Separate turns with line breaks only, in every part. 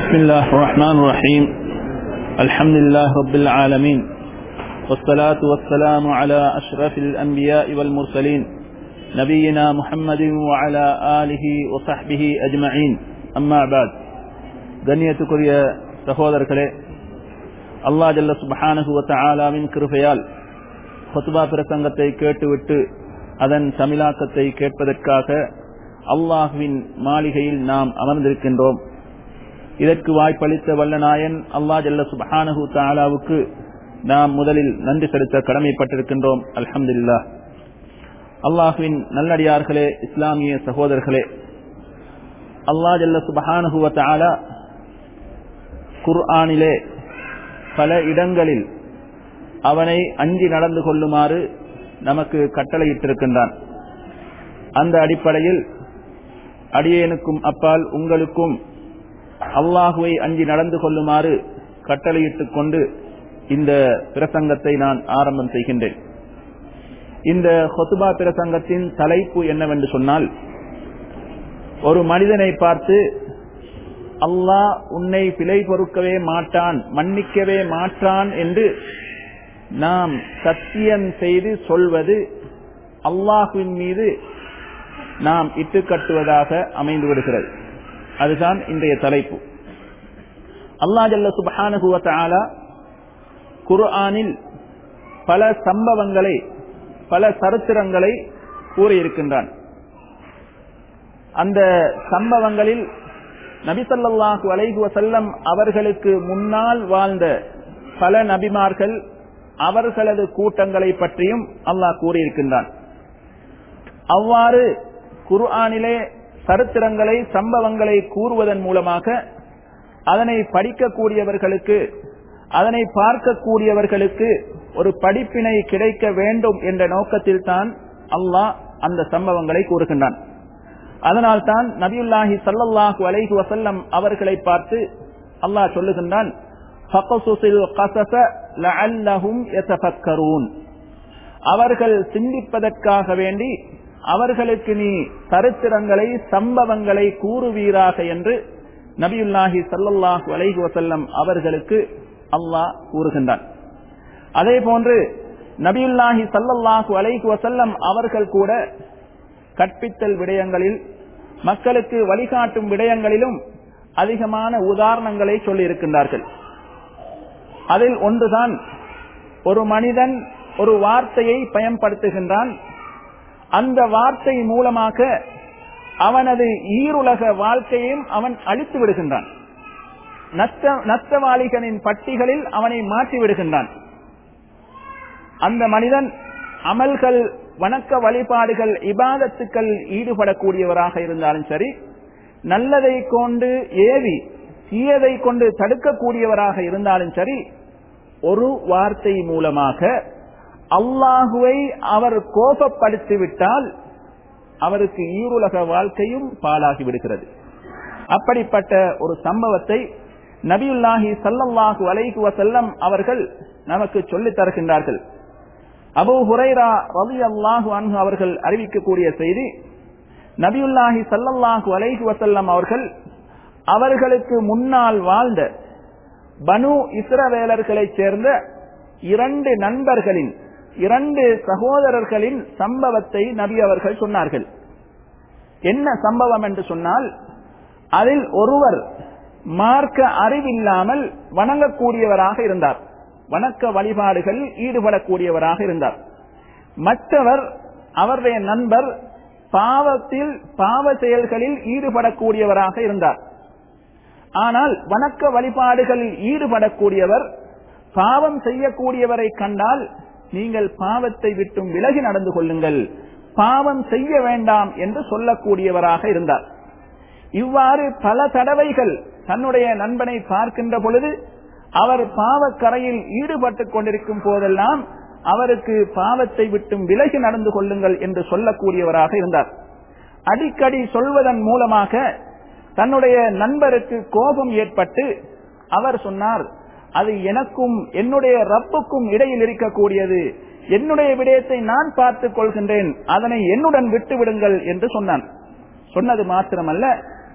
بسم الله الرحمن الرحيم الحمد لله رب العالمين والصلاة والسلام على أشرف الأنبياء والمرسلين نبينا محمد وعلى آله وصحبه أجمعين أما بعد கண்ணியத்துக்குரிய சகோதரர்களே அல்லாஹ் ஜல்ல சுபஹானஹு வ தஆலாவின் கிருபையால் ஃபத்வா பிரசங்கத்தை கேட்டுவிட்டு அதன் தமிழாக்கத்தை கேட்பதற்காக அல்லாஹுவின் மாளிகையில் நாம் அமர்ந்திருக்கின்றோம் இதற்கு வாய்ப்பளித்த வல்லநாயன் அல்லாஹ் ஜல்ல சுபஹானஹு தாலாவுக்கு நாம் முதலில் நன்றி செலுத்த கடமைப்பட்டிருக்கின்றோம் அல்ஹம்துலில்லாஹ் அல்லாஹுவின் நல்லடியார்களே இஸ்லாமிய சகோதரர்களே அல்லாஹ் ஜல்ல சுபஹானஹு தாலா குர்ஆனிலே பல இடங்களில் அவனை அஞ்சி நடந்து கொள்ளுமாறு நமக்கு கட்டளையிட்டிருக்கின்றான் அந்த அடிப்படையில் அடியேனுக்கும் அப்பால் உங்களுக்கும் அல்லாஹுவை அஞ்சி நடந்து கொள்ளுமாறு கட்டளையிட்டுக் கொண்டு இந்த பிரசங்கத்தை நான் ஆரம்பம் செய்கின்றேன் இந்த ஹொத்துபா பிரசங்கத்தின் தலைப்பு என்னவென்று சொன்னால் ஒரு மனிதனை பார்த்து அல்லாஹ் உன்னை பிழை பொறுக்கவே மாட்டான் மன்னிக்கவே மாட்டான் என்று நாம் சத்தியம் செய்து சொல்வது அல்லாஹுவின் மீது நாம் இட்டு கட்டுவதாக அமைந்து விடுகிறது அதுதான் இன்றைய தலைப்பு அல்லா ஜல்ல சுபஹானுகுவத்தாலா குர்ஆனில் பல சம்பவங்களை பல சரித்திரங்களை கூறியிருக்கின்றான் அந்த சம்பவங்களில் நபிசல்லாஹு அலைஹு வசல்லம் அவர்களுக்கு முன்னால் வாழ்ந்த பல நபிமார்கள் அவர்களது கூட்டங்களை பற்றியும் அல்லாஹ் கூறியிருக்கின்றான் அவ்வாறு குர்ஆனிலே சரித்திரங்களை சம்பவங்களை கூறுவதன் மூலமாக அதனை படிக்கக்கூடியவர்களுக்கு அதனை பார்க்கக்கூடியவர்களுக்கு ஒரு படிப்பினை கிடைக்க வேண்டும் என்ற நோக்கத்தில் தான் அல்லாஹ் அந்த சம்பவங்களை கூறுகின்றான் அதனால் தான் நபியுல்லாஹி சல்லல்லாஹு அலைஹி வசல்லம் அவர்களை பார்த்து அல்லாஹ் சொல்லுகின்றான் அவர்கள் சிந்திப்பதற்காக வேண்டி அவர்களுக்கு நீ சரித்திரங்களை சம்பவங்களை கூறுவீராக என்று நபியுல்லாஹி சல்லல்லாஹு அலைஹி வசல்லம் அவர்களுக்கு அல்லாஹ் கூறுகின்றான் அதே போன்று நபியுல்லாஹி சல்லல்லாஹு அலைஹி வசல்லம் அவர்கள் கூட கற்பித்தல் விடயங்களில் மக்களுக்கு வழிகாட்டும் விடயங்களிலும் அதிகமான உதாரணங்களை சொல்லி இருக்கின்றார்கள் அதில் ஒன்றுதான் ஒரு மனிதன் ஒரு வார்த்தையை பயன்படுத்துகின்றான் அந்த வார்த்தை மூலமாக அவனது ஈருலக வாழ்க்கையும் அவன் அழித்து விடுகின்றான் நஷ்டவாளிகளின் பட்டிகளில் அவனை மாற்றி விடுகின்றான் அந்த மனிதன் அமல்கள் வணக்க வழிபாடுகள் இபாதத்துக்கள் ஈடுபடக்கூடியவராக இருந்தாலும் சரி நல்லதை கொண்டு ஏவி தீயதை கொண்டு தடுக்கக்கூடியவராக இருந்தாலும் சரி ஒரு வார்த்தை மூலமாக அல்லாஹுவை அவர் கோபப்படுத்திவிட்டால் அவருக்கு ஈருலக வாழ்க்கையும் பாலாகி விடுகிறது அப்படிப்பட்ட ஒரு சம்பவத்தை நபியுல்லாஹி சல்லல்லாஹு அலைஹி வசல்லம் அவர்கள் நமக்கு சொல்லித் தருகின்றார்கள் அபு ஹுரைரா ரவி அல்லாஹு அன்ஹு அவர்கள் அறிவிக்கக்கூடிய செய்தி நபியுல்லாஹி சல்லல்லாஹு அலைஹி வசல்லம் அவர்கள் அவர்களுக்கு முன்னால் வாழ்ந்த பனு இஸ்ரவேலர்களைச் சேர்ந்த இரண்டு நண்பர்களின் இரண்டு சகோதரர்களின் சம்பவத்தை நபி அவர்கள் சொன்னார்கள் என்ன சம்பவம் என்று சொன்னால் அதில் ஒருவர் மார்க்க அறிவில்லாமல் வணங்கக்கூடியவராக இருந்தார் வணக்க வழிபாடுகள் ஈடுபடக்கூடியவராக இருந்தார் மற்றவர் அவருடைய நண்பர் பாவத்தில் பாவ செயல்களில் ஈடுபடக்கூடியவராக இருந்தார் ஆனால் வணக்க வழிபாடுகளில் ஈடுபடக்கூடியவர் பாவம் செய்யக்கூடியவரை கண்டால் நீங்கள் பாவத்தை விட்டும் விலகி நடந்து கொள்ளுங்கள் பாவம் செய்ய வேண்டாம் என்று சொல்லக்கூடியவராக இருந்தார் இவ்வாறு பல தடவைகள் தன்னுடைய நண்பனை பார்க்கின்ற பொழுது அவர் பாவக்கரையில் ஈடுபட்டுக் கொண்டிருக்கும் போதெல்லாம் அவருக்கு பாவத்தை விட்டும் விலகி நடந்து கொள்ளுங்கள் என்று சொல்லக்கூடியவராக இருந்தார் அடிக்கடி சொல்வதன் மூலமாக தன்னுடைய நண்பருக்கு கோபம் ஏற்பட்டு அவர் சொன்னார் அது எனக்கும் என்னுடைய ரப்புக்கும் இடையில் இருக்கக்கூடியது என்னுடைய விடயத்தை நான் பார்த்துக் கொள்கின்றேன் அதனை என்னுடன் விட்டு விடுங்கள் என்று சொன்னான் சொன்னது மாத்திரமல்ல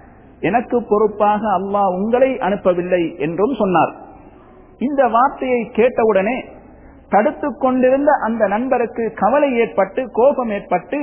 எனக்கு பொறுப்பாக அல்லாஹ் உங்களை அனுப்பவில்லை என்றும் சொன்னார் இந்த வார்த்தையை கேட்டவுடனே தடுத்து கொண்டிருந்த அந்த நண்பருக்கு கவலை ஏற்பட்டு கோபம் ஏற்பட்டு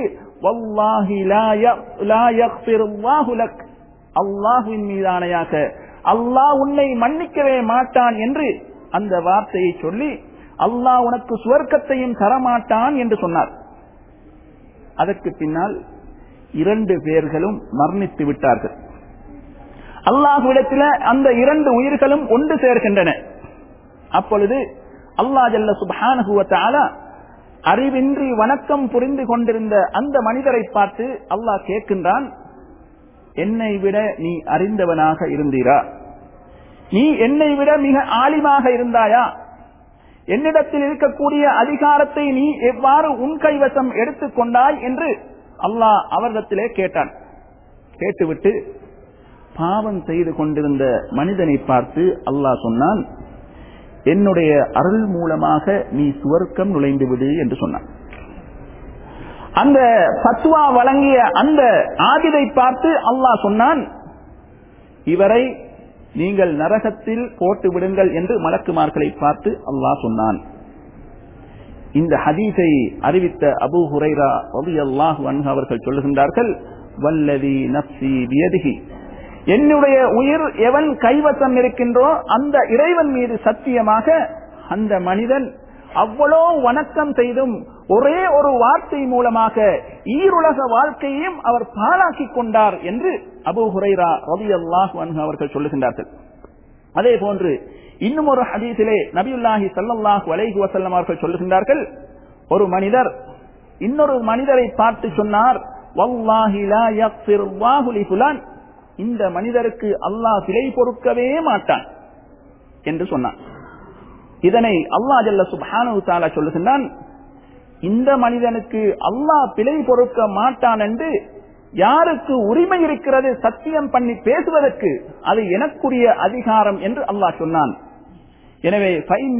அல்லாஹுவின் மீதானையாக அல்லாஹ் உன்னை மன்னிக்கவே மாட்டான் என்று அந்த வார்த்தையை சொல்லி அல்லாஹ் உனக்கு சுவர்க்கத்தையும் தரமாட்டான் என்று சொன்னார் அதற்கு பின்னால் இரண்டு பேர்களும் மரணித்து விட்டார்கள் அல்லாஹுவிடத்தில் அந்த இரண்டு உயிர்களும் ஒன்று சேர்கின்றன அப்பொழுது அல்லா ஜல்ல சுபானுவத்தால அறிவின்றி வணக்கம் புரிந்து கொண்டிருந்த அந்த மனிதரை பார்த்து அல்லாஹ் கேட்கின்றான் என்னை விட நீ அறிந்தவனாக இருந்தீரா நீ என்னை விட மிக ஆலிமாக இருந்தாயா என்னிடத்தில் இருக்கக்கூடிய அதிகாரத்தை நீ எவ்வாறு உன் கைவசம் எடுத்துக் கொண்டாய் என்று அல்லாஹ் அவரிடத்திலே கேட்டான் கேட்டுவிட்டு பாவம் செய்து கொண்டிருந்த மனிதனை பார்த்து அல்லாஹ் சொன்னான் என்னுடைய அருள் மூலமாக நீ சுவர்க்கம் நுழைந்து விடு என்று சொன்னான் அந்த பத்துவா வழங்கிய அந்த ஆதிதை பார்த்து அல்லாஹ் சொன்னான் இவரை நீங்கள் நரகத்தில் போட்டு விடுங்கள் என்று மலக்குமார்களை பார்த்து அல்லாஹ் சொன்னான் இந்த ஹதீஸை அறிவித்த அபு ஹுரைரா ரவி அல்லாஹு அன்ஹு அவர்கள் சொல்லுகின்றார்கள் வல்லதி நப்சி வியதிகி என்னுடைய உயிர் எவன் கைவசம் இருக்கின்றோ அந்த இறைவன் மீது சத்தியமாக அந்த மனிதன் அவ்வளோ வணக்கம் செய்தும் ஒரே ஒரு வார்த்தை மூலமாக ஈருலக வாழ்க்கையையும் அவர் பாழாக்கி கொண்டார் என்று அபு ஹுரைரா ரவி அல்லாஹ் அவர்கள் சொல்லுகின்றார்கள் அதே போன்று இன்னும் ஒரு ஹதீஸிலே நபியுல்லாஹி சல்லாஹு அலைஹி வசல்லம் அவர்கள் சொல்லுகின்றார்கள் ஒரு மனிதர் இன்னொரு மனிதரை பார்த்து சொன்னார் இந்த மனிதருக்கு அல்லாஹ் சிலை பொறுக்கவே மாட்டான் என்று சொன்னான் இதனை அல்லா ஜல்ல சுபானு தாலா சொல்லுகின்றான் இந்த மனிதனுக்கு அல்லாஹ் பிழை பொறுக்க மாட்டான் என்று யாருக்கு உரிமை இருக்கிறது சத்தியம் பண்ணி பேசுவதற்கு அது எனக்குரிய அதிகாரம் என்று அல்லாஹ் சொன்னான் எனவே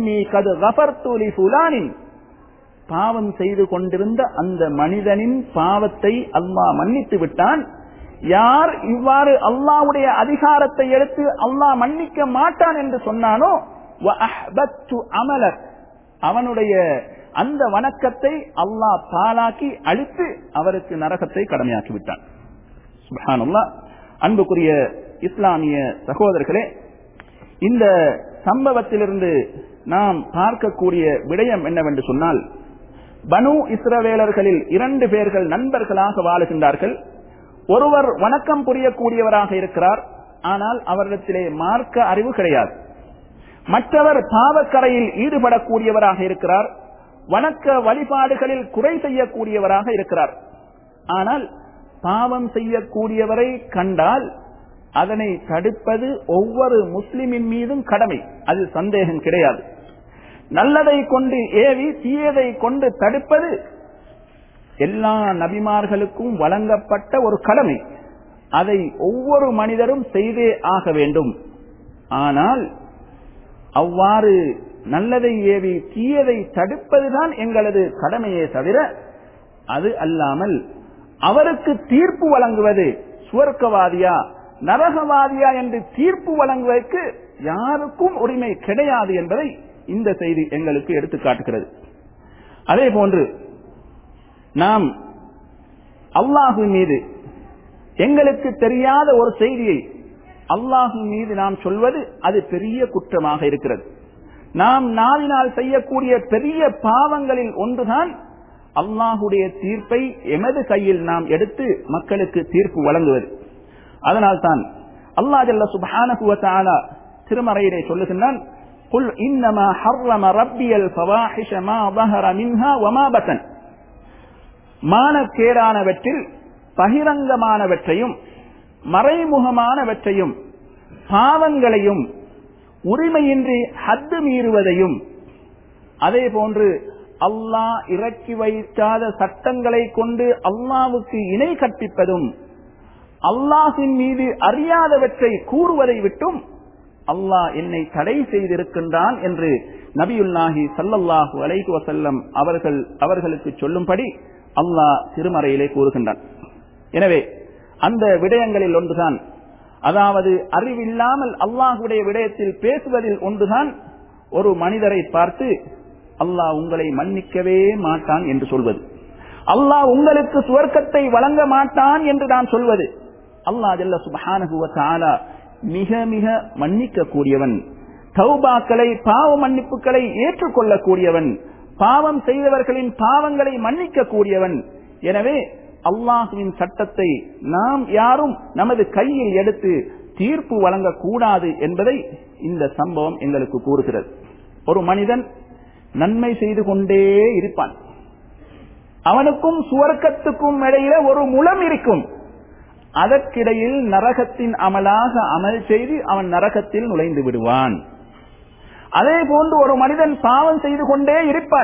பாவம் செய்து கொண்டிருந்த அந்த மனிதனின் பாவத்தை அல்லாஹ் மன்னித்து விட்டான் யார் இவ்வாறு அல்லாவுடைய அதிகாரத்தை எடுத்து அல்லாஹ் மன்னிக்க மாட்டான் என்று சொன்னானோ அமலர் அவனுடைய அந்த வணக்கத்தை அல்லாஹ் பாலாக்கி அழித்து அவருக்கு நரகத்தை கடமையாக்கி விட்டான் சுபானுல்லா அன்புக்குரிய இஸ்லாமிய சகோதரர்களே இந்த சம்பவத்திலிருந்து நாம் பார்க்கக்கூடிய விடயம் என்னவென்று சொன்னால் பனு இஸ்ரவேலர்களில் இரண்டு பேர்கள் நண்பர்களாக வாழுகின்றார்கள் ஒருவர் வணக்கம் புரியக்கூடியவராக இருக்கிறார் ஆனால் அவரிடத்திலே மார்க்க அறிவு கிடையாது மற்றவர் பாவக்கரையில் ஈடுபடக்கூடியவராக இருக்கிறார் வணக்க வழிபாடுகளில் குறை செய்யக்கூடியவராக இருக்கிறார் ஆனால் பாவம் செய்யக்கூடியவரை கண்டால் அதனை தடுப்பது ஒவ்வொரு முஸ்லிமின் மீதும் கடமை அது சந்தேகம் கிடையாது நல்லதை கொண்டு ஏவி தீயதை கொண்டு தடுப்பது எல்லா நபிமார்களுக்கும் வழங்கப்பட்ட ஒரு கடமை அதை ஒவ்வொரு மனிதரும் செய்தே ஆக வேண்டும் ஆனால் அவ்வாறு நல்லதை ஏவி தீயதை தடுப்பதுதான் எங்களது கடமையே தவிர அது அல்லாமல் அவருக்கு தீர்ப்பு வழங்குவது சுவர்க்கவாதியா நரகவாதியா என்று தீர்ப்பு வழங்குவதற்கு யாருக்கும் உரிமை கிடையாது என்பதை இந்த செய்தி எங்களுக்கு எடுத்து காட்டுகிறது அதே போன்று நாம் அல்லாஹு மீது எங்களுக்கு தெரியாத ஒரு செய்தியை அல்லாஹு மீது நாம் சொல்வது அது பெரிய குற்றமாக இருக்கிறது நாம் நாவினால் செய்யக்கூடிய பெரிய பாவங்களில் ஒன்றுதான் அல்லாஹுடைய தீர்ப்பை எமது கையில் நாம் எடுத்து மக்களுக்கு தீர்ப்பு வழங்குவது அதனால்தான் அல்லாஹ் ஜல்ல சுபான திருமறையிலே சொல்லுகின்றான் قل إنما حرم ربي الفواحش ما ظهر منها وما بطن மானக்கேடானவற்றில் பகிரங்கமானவற்றையும் மறைமுகமானவற்றையும் பாவங்களையும் உரிமையின்றி ஹத்து மீறுவதையும் அதே போன்று அல்லாஹ் இறக்கி வைக்காத சட்டங்களை கொண்டு அல்லாவுக்கு இணை கற்பிப்பதும் அல்லாஹின் மீது அறியாதவற்றை கூறுவதை விட்டும் அல்லாஹ் என்னை தடை செய்திருக்கின்றான் என்று நபியுல்லாஹி சல்லல்லாஹு அலைஹி வசல்லம் அவர்கள் அவர்களுக்கு சொல்லும்படி அல்லாஹ் திருமறையிலே கூறுகின்றான் எனவே அந்த விடயங்களில் ஒன்றுதான் அதாவது அறிவில்லாமல் அல்லாஹுடைய விடயத்தில் பேசுவதில் ஒன்றுதான் ஒரு மனிதரை பார்த்து அல்லாஹ் உங்களை மன்னிக்கவே மாட்டான் என்று சொல்வது அல்லாஹ் உங்களுக்கு சுவர்க்கத்தை வழங்க மாட்டான் என்று நான் சொல்வது அல்லாஹ் ஜல்ல சுபஹானஹு தஆலா மிக மிக மன்னிக்க கூடியவன் தௌபாக்களை பாவ மன்னிப்புகளை ஏற்றுக்கொள்ளக்கூடியவன் பாவம் செய்தவர்களின் பாவங்களை மன்னிக்க கூடியவன் எனவே அல்லாஹுவின் சட்டத்தை நாம் யாரும் நமது கையில் எடுத்து தீர்ப்பு வழங்கக்கூடாது என்பதை இந்த சம்பவம் எங்களுக்கு கூறுகிறது ஒரு மனிதன் நன்மை செய்து கொண்டே இருப்பான் அவனுக்கும் சுவர்க்கத்துக்கும் இடையில ஒரு முலம் இருக்கும் அதற்கிடையில் நரகத்தின் அமலாக அமல் செய்து அவன் நரகத்தில் நுழைந்து விடுவான் அதே போன்று ஒரு மனிதன் பாவம் செய்து கொண்டே இருப்பான்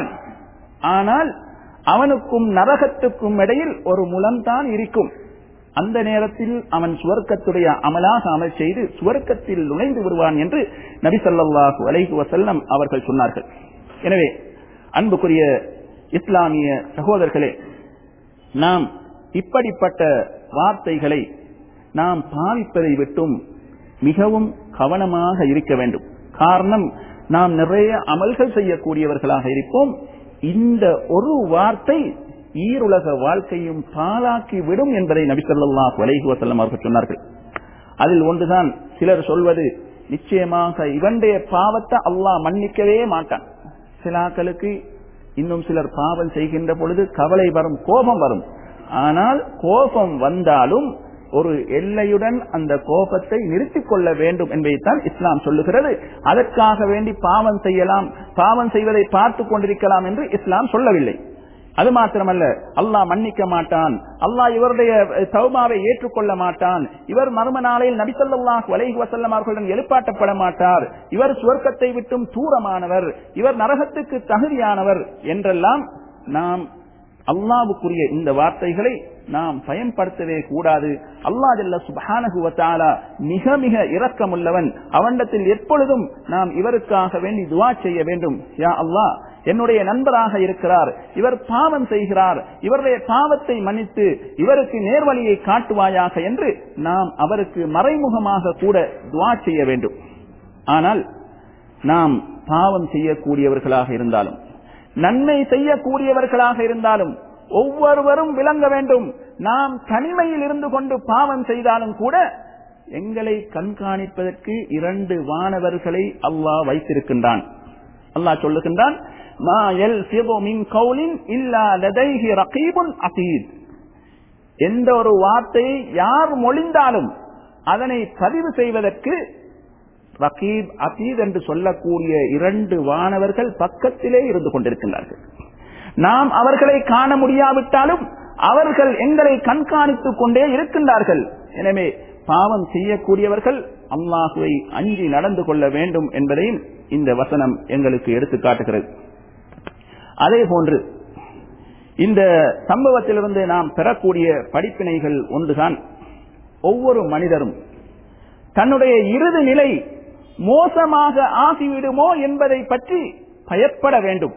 ஆனால் அவனுக்கும் நரகத்துக்கும் இடையில் ஒரு முலம்தான் இருக்கும் அந்த நேரத்தில் அவன் சுவர்க்கத்துடைய அமலாக அமல் செய்து சுவர்க்கத்தில் நுழைந்து விடுவான் என்று நபி ஸல்லல்லாஹு அலைஹி வஸல்லம் அவர்கள் சொன்னார்கள் எனவே அன்புக்குரிய இஸ்லாமிய சகோதரர்களே நாம் இப்படிப்பட்ட வார்த்தைகளை நாம் பாவிப்பதை விட்டும் மிகவும் கவனமாக இருக்க வேண்டும் காரணம் நாம் நிறைய அமல்கள் செய்யக்கூடியவர்களாக இருப்போம் இந்த ஒரு வார்த்தை ஈருலக வாழ்க்கையும் பாலாக்கி விடும் என்பதை நபி ஸல்லல்லாஹு அலைஹி வஸல்லம் அவர்கள் சொன்னார்கள் அதில் ஒன்றுதான் சிலர் சொல்வது நிச்சயமாக இவனுடைய பாவத்தை அல்லாஹ் மன்னிக்கவே மாட்டான் சிலாக்களுக்கு இன்னும் சிலர் பாவம் செய்கின்ற பொழுது கவலை வரும் கோபம் வரும் ஆனால் கோபம் வந்தாலும் ஒரு எல்லையுடன் அந்த கோபத்தை நிறுத்திக் கொள்ள வேண்டும் என்பதைத்தான் இஸ்லாம் சொல்லுகிறது அதற்காக வேண்டி பாவம் செய்யலாம் பாவம் செய்வதை பார்த்து கொண்டிருக்கலாம் என்று இஸ்லாம் சொல்லவில்லை அது மாத்திரமல்ல அல்லாஹ் மன்னிக்க மாட்டான் அல்லாஹ் இவருடைய தௌபாவை ஏற்றுக்கொள்ள மாட்டான் இவர் மர்ம நாளையில் நபிசல்லாஹ் வலைஹி வசல்லம் அவர்களுடன் எழுப்பாட்டப்பட மாட்டார் இவர் சுவர்க்கத்தை விட்டும் தூரமானவர் இவர் நரகத்துக்கு தகுதியானவர் என்றெல்லாம் நாம் அல்லாவுக்குரிய இந்த வார்த்தைகளை நாம் பயன்படுத்தவே கூடாது அல்லா ஜல்ல சுபஹானகுவத்தாலா மிக மிக இரக்கமுள்ளவன் அவனிடத்தில் எப்பொழுதும் நாம் இவருக்காக வேண்டி துவா செய்ய வேண்டும் யா அல்லாஹ் என்னுடைய நண்பராக இருக்கிறார் இவர் பாவம் செய்கிறார் இவருடைய பாவத்தை மன்னித்து இவருக்கு நேர்வழியை காட்டுவாயாக என்று நாம் அவருக்கு மறைமுகமாக கூட துவா செய்ய வேண்டும் ஆனால் நாம் பாவம் செய்யக்கூடியவர்களாக இருந்தாலும் நன்மை செய்யக்கூடியவர்களாக இருந்தாலும் ஒவ்வொருவரும் விளங்க வேண்டும் நாம் தனிமையில் இருந்து கொண்டு பாவம் செய்தாலும் கூட எங்களை கண்காணிப்பதற்கு இரண்டு வானவர்களை அல்லாஹ் வைத்திருக்கின்றான் அல்லாஹ் சொல்லுகின்றான் மா யல்ஃபிது மின் கௌலின் இல்லா லதைஹி ரகீபுன் அதீத் எந்த ஒரு வார்த்தையை யார் மொழிந்தாலும் அதனை பதிவு செய்வதற்கு ரகீப் அதீத் என்று சொல்லக்கூடிய இரண்டு வானவர்கள் பக்கத்திலே இருந்து கொண்டிருக்கின்றார்கள் நாம் அவர்களை காண முடியாவிட்டாலும் அவர்கள் எங்களை கண்காணித்துக் கொண்டே இருக்கின்றார்கள் எனவே பாவம் செய்யக்கூடியவர்கள் அல்லாஹுவை அஞ்சி நடந்து கொள்ள வேண்டும் என்பதையும் இந்த வசனம் எங்களுக்கு எடுத்து காட்டுகிறது அதே போன்று இந்த சம்பவத்திலிருந்து நாம் பெறக்கூடிய படிப்பினைகள் ஒன்றுதான் ஒவ்வொரு மனிதரும் தன்னுடைய இறுதி நிலை மோசமாக ஆகிவிடுமோ என்பதை பற்றி பயப்பட வேண்டும்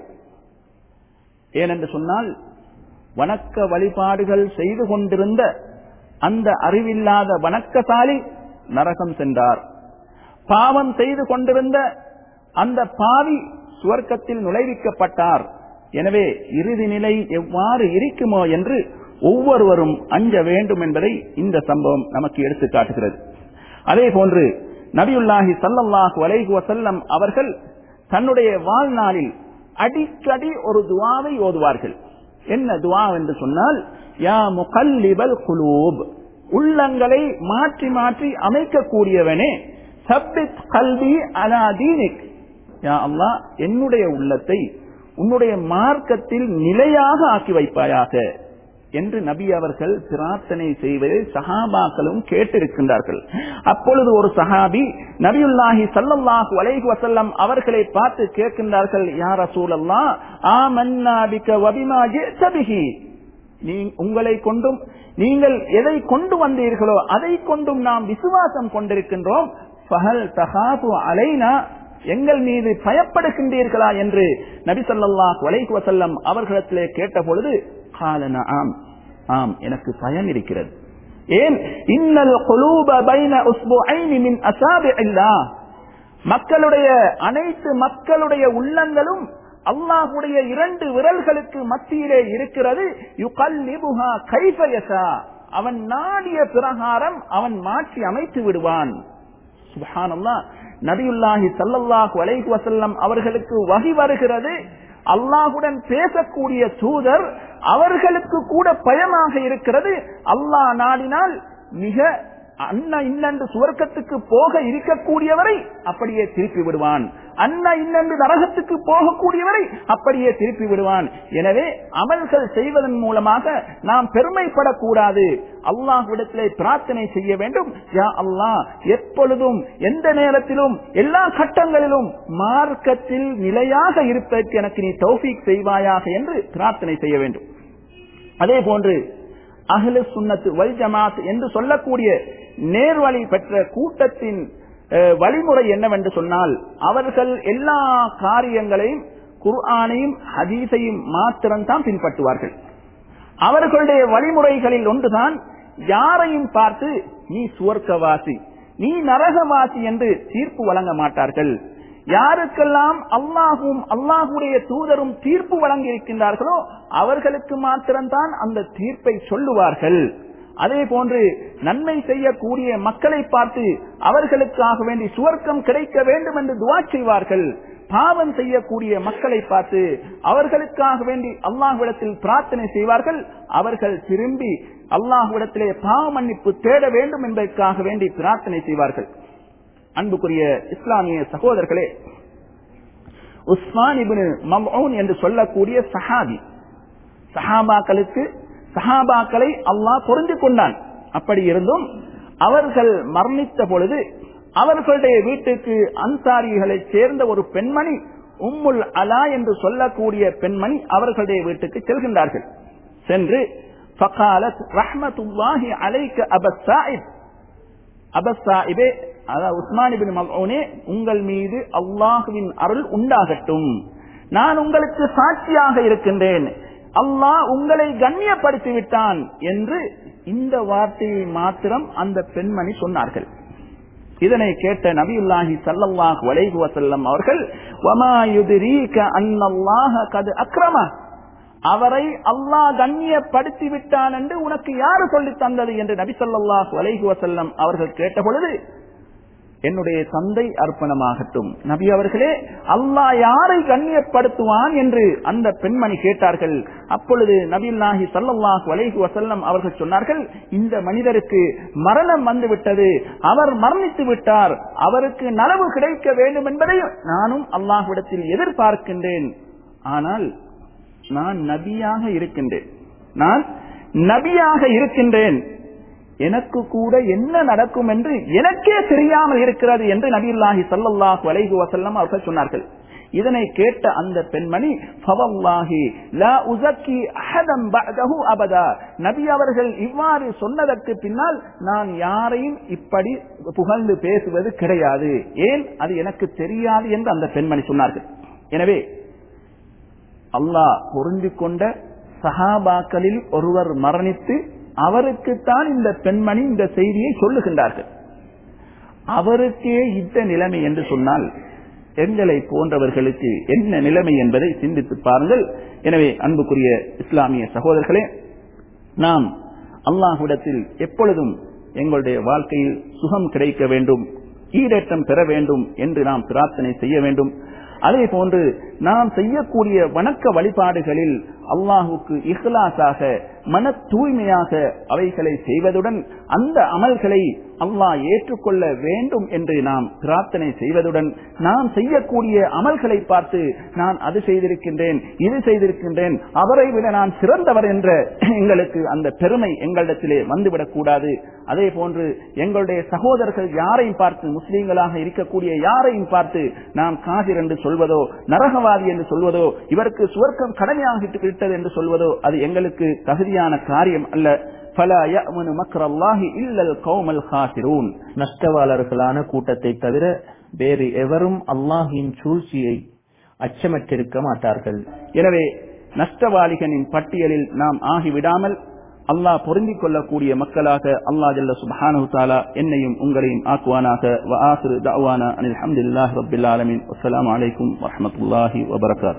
ஏனென்று சொன்னால் வணக்க வழிபாடுகள் செய்து கொண்டிருந்த அந்த அறிவில்லாத வணக்கசாலி நரகம் சென்றார் பாவம் செய்து கொண்டிருந்த அந்த பாவி சுவர்க்கத்தில் நுழைவிக்கப்பட்டார் எனவே இறுதி நிலை எவ்வாறு இருக்குமோ என்று ஒவ்வொருவரும் அஞ்ச வேண்டும் என்பதை இந்த சம்பவம் நமக்கு எடுத்து காட்டுகிறது அதே போன்று நபியுல்லாஹி சல்லல்லாஹு அலைஹி வசல்லம் அவர்கள் தன்னுடைய வாழ்நாளில் அடிக்கடி ஒரு துவாவை ஓதுவார்கள் என்ன துவா என்று சொன்னால் யா முகல்லிபல் குலூப் உள்ளங்களை மாற்றி மாற்றி அமைக்கக்கூடியவனே சப்பித் கல்வி அலா தீனிக் யா அல்லாஹ் என்னுடைய உள்ளத்தை உன்னுடைய மார்க்கத்தில் நிலையாக ஆக்கி வைப்பாயாக என்று நபி அவர்கள் பிரார்த்தனை செய்வதை சஹாபாக்களும் கேட்டிருக்கின்றார்கள் அப்பொழுது ஒரு சஹாபி நபியுல்லாஹி சல்லல்லாஹு அலைஹி வசல்லம் அவர்களை பார்த்து கேட்கின்றார்கள் யார் ரசூலல்லா ஆமன்னா பிக வபிமா ஜிஅ்தபிஹி நீ உங்களை கொண்டும் நீங்கள் எதை கொண்டு வந்தீர்களோ அதை கொண்டும் நாம் விசுவாசம் கொண்டிருக்கின்றோம் ஃபஹல் தஹாபு அலைனா எங்கள் மீது பயப்படுகின்றீர்களா என்று நபி சொல்லாஹ் வலைக்கு வசல்லம் அவர்களிடத்திலே கேட்ட பொழுது காலன ஆம் ஆம் எனக்கு பயம் இருக்கிறது ஏன் இன்னல் குலூப பைன உஸ்புஐனி மின் அசாபிஇல்லா மக்களுடைய அனைத்து மக்களுடைய உள்ளங்களும் அல்லாஹுடைய இரண்டு விரல்களுக்கு மத்தியிலே இருக்கிறது யுகல்லிபுஹா கைஃபயசா அவன் நாடிய பிரகாரம் அவன் மாற்றி அமைத்து விடுவான் சுபஹானல்லாஹ் நபியுல்லாஹி ஸல்லல்லாஹு அலைஹி வஸல்லம் அவர்களுக்கு வகி வருகிறது அல்லாஹுடன் பேசக்கூடிய தூதர் அவர்களுக்கு கூட பயமாக இருக்கிறது அல்லாஹ் நாடினால் மிக அண்ணா இன்னென்று சுவர்க்கத்துக்கு போக இருக்கக்கூடியவரை அப்படியே திருப்பி விடுவான் அண்ணா இன்னென்று நரகத்துக்கு போகக்கூடியவரை அப்படியே திருப்பி விடுவான் எனவே அமல்கள் செய்வதன் மூலமாக நாம் பெருமைப்படக்கூடாது அல்லாஹ்விடத்திலே பிரார்த்தனை செய்ய வேண்டும் யா அல்லாஹ் எப்பொழுதும் எந்த நேரத்திலும் எல்லா கட்டங்களிலும் மார்க்கத்தில் நிலையாக இருப்பதற்கு எனக்கு நீ தௌஃபீக் செய்வாயாக என்று பிரார்த்தனை செய்ய வேண்டும் அதே போன்று அஹ்லு சுன்னத்து வல் ஜமாத் என்று சொல்லக்கூடிய நேர்வழி பெற்ற கூட்டத்தின் அஹ், வழிமுறை என்னவென்று சொன்னால் அவர்கள் எல்லா காரியங்களையும் குர்ஆனையும் ஹதீஸையும் மாத்திரம்தான் பின்பற்றுவார்கள் அவர்களுடைய வழிமுறைகளில் ஒன்றுதான் யாரையும் பார்த்து நீ சுவர்க்கவாசி நீ நரகவாசி என்று தீர்ப்பு வழங்க மாட்டார்கள் யாருக்கெல்லாம் அல்லாஹும் அல்லாஹுடைய தூதரும் தீர்ப்பு வழங்கி இருக்கின்றார்களோ அவர்களுக்கு மாத்திரம்தான் அந்த தீர்ப்பை சொல்லுவார்கள் அதே போன்று நன்மை செய்யக்கூடிய மக்களை பார்த்து அவர்களுக்காக வேண்டி சுவர்க்கம் கிடைக்க வேண்டும் என்று துவா செய்வார்கள் பாவம் செய்யக்கூடிய மக்களை பார்த்து அவர்களுக்காக வேண்டி அல்லாஹ்விடத்தில் பிரார்த்தனை செய்வார்கள் அவர்கள் திரும்பி அல்லாஹ்விடத்திலே பாவ மன்னிப்பு தேட வேண்டும் என்பதற்காக வேண்டி பிரார்த்தனை செய்வார்கள் அன்புக்குரிய இஸ்லாமிய சகோதரர்களே உஸ்மான் இப்னு மம்ஊன் என்று சொல்லக்கூடிய சஹாபி சஹாபாக்களுக்கு சஹாபாக்களை அல்லாஹ் பொருந்து கொண்டான் அப்படி இருந்தும் அவர்கள் மரணித்த பொழுது அவர்களுடைய வீட்டுக்கு அன்சாரிகளைச் சேர்ந்த ஒரு பெண்மணி உம்முல் அலா என்று சொல்லக்கூடிய பெண்மணி அவர்களுடைய வீட்டுக்கு செல்கின்றார்கள் சென்று ஃபகாலத் ரஹ்மத்துல்லாஹி அலைக்க அபஸ்ஸாயிப் அபஸ்ஸாயிபே அதாவது உஸ்மான் இபின் மல்ஊனே உங்கள் மீது அல்லாஹுவின் அருள் உண்டாகட்டும் நான் உங்களுக்கு சாட்சியாக இருக்கின்றேன் அல்லாஹ் உங்களை கண்ணியப்படுத்தி விட்டான் என்று இந்த வார்த்தையை மாத்திரம் அந்த பெண்மணி சொன்னார்கள் இதனை கேட்ட நபியுல்லாஹி ஸல்லல்லாஹு அலைஹி வஸல்லம் அவர்கள் வமா யுத்ரீக அன்னல்லாஹ கத் அக்ரம அவரை அல்லாஹ் கண்ணியப்படுத்தி விட்டான் என்று உனக்கு யாரு சொல்லி தந்தது என்று நபி ஸல்லல்லாஹு அலைஹி வஸல்லம் அவர்கள் கேட்ட பொழுது என்னுடைய தந்தை அர்ப்பணமாகட்டும் நபி அவர்களே அல்லாஹ் யாரை கண்ணியப்படுத்துவான் என்று அந்த பெண்மணி கேட்டார்கள் அப்பொழுது நபில்லாஹி ஸல்லல்லாஹு அலைஹி வஸல்லம் அவர்கள் சொன்னார்கள் இந்த மனிதருக்கு மரணம் வந்து விட்டது அவர் மரணித்து விட்டார் அவருக்கு நலவு கிடைக்க வேண்டும் என்பதை நானும் அல்லாஹ்விடத்தில் எதிர்பார்க்கின்றேன் ஆனால் நான் நபியாக இருக்கின்றேன் நான் நபியாக இருக்கின்றேன் எனக்கு கூட என்ன நடக்கும் என்று எனக்கே தெரியாமல் இருக்கிறது என்று நபியுல்லாஹி ஸல்லல்லாஹு அலைஹி வஸல்லம் அவர்கள் சொன்னார்கள் இதனை கேட்ட அந்த பெண்மணி ஃபவல்லாஹி லா உஸக்கி அஹதம் பஅதஹு அபதா நபி அவர்கள் இவ்வாறு சொன்னதற்கு பின்னால் நான் யாரையும் இப்படி புகழ்ந்து பேசுவது கிடையாது ஏன் அது எனக்கு தெரியாது என்று அந்த பெண்மணி சொன்னார்கள் எனவே அல்லாஹ் பொருந்திக் கொண்ட சஹாபாக்களில் ஒருவர் மரணித்து அவருக்குத்தான் இந்த பெண்மணி இந்த செய்தியை சொல்லுகின்றார்கள் அவருக்கே இந்த நிலைமை என்று சொன்னால் எங்களை போன்றவர்களுக்கு என்ன நிலைமை என்பதை சிந்தித்து பாருங்கள் எனவே அன்புக்குரிய இஸ்லாமிய சகோதரர்களே நாம் அல்லாஹ்விடத்தில் எப்பொழுதும் எங்களுடைய வாழ்க்கையில் சுகம் கிடைக்க வேண்டும் ஈடேற்றம் பெற வேண்டும் என்று நாம் பிரார்த்தனை செய்ய வேண்டும் அதே போன்று நாம் செய்யக்கூடிய வணக்க வழிபாடுகளில் அல்லாஹுக்கு இஹ்லாஸாக மன தூய்மையாக அவைகளை செய்வதுடன் அந்த அமல்களை அல்லாஹ் ஏற்றுக்கொள்ள வேண்டும் என்று நாம் பிரார்த்தனை செய்வதுடன் நாம் செய்யக்கூடிய அமல்களை பார்த்து நான் அது செய்திருக்கின்றேன் இது செய்திருக்கின்றேன் அவரை விட நான் சிறந்தவர் என்ற எங்களுக்கு அந்த பெருமை எங்களிடத்திலே வந்துவிடக் கூடாது அதே போன்று எங்களுடைய சகோதரர்கள் யாரையும் பார்த்து முஸ்லீம்களாக இருக்கக்கூடிய யாரையும் பார்த்து நாம் காதிர் என்று சொல்வதோ நரகவாதி என்று சொல்வதோ இவருக்கு சுவர்க்கம் கடமையாகிட்டு விட்டது என்று சொல்வதோ அது எங்களுக்கு தகுதியான காரியம் அல்ல فَلَا يَأْمُنُ مَكْرَ اللَّهِ إِلَّا الْقَوْمَ الْخَاسِرُونَ
நஷ்டவாளர்களான கூட்டத்தை தவிர வேறு எவரும் அல்லாஹின் சூழ்ச்சியை அச்சமற்றிருக்க மாட்டார்கள்
எனவே நஷ்டவாளிகளின் பட்டியலில் நாம் ஆகிவிடாமல் அல்லாஹ் பொருந்திக் கொள்ளக்கூடிய மக்களாக அல்லாஹ் ஜல்ல சுப்ஹானஹு தஆலா என்னையும் உங்களையும் ஆக்குவானாக வ ஆகிரு தஅவானா அனில் ஹம்துலில்லாஹி ரப்பில் ஆலமீன் அஸ்ஸலாமு அலைக்கும் வரஹ்மத்துல்லாஹி வபரகாத்துஹு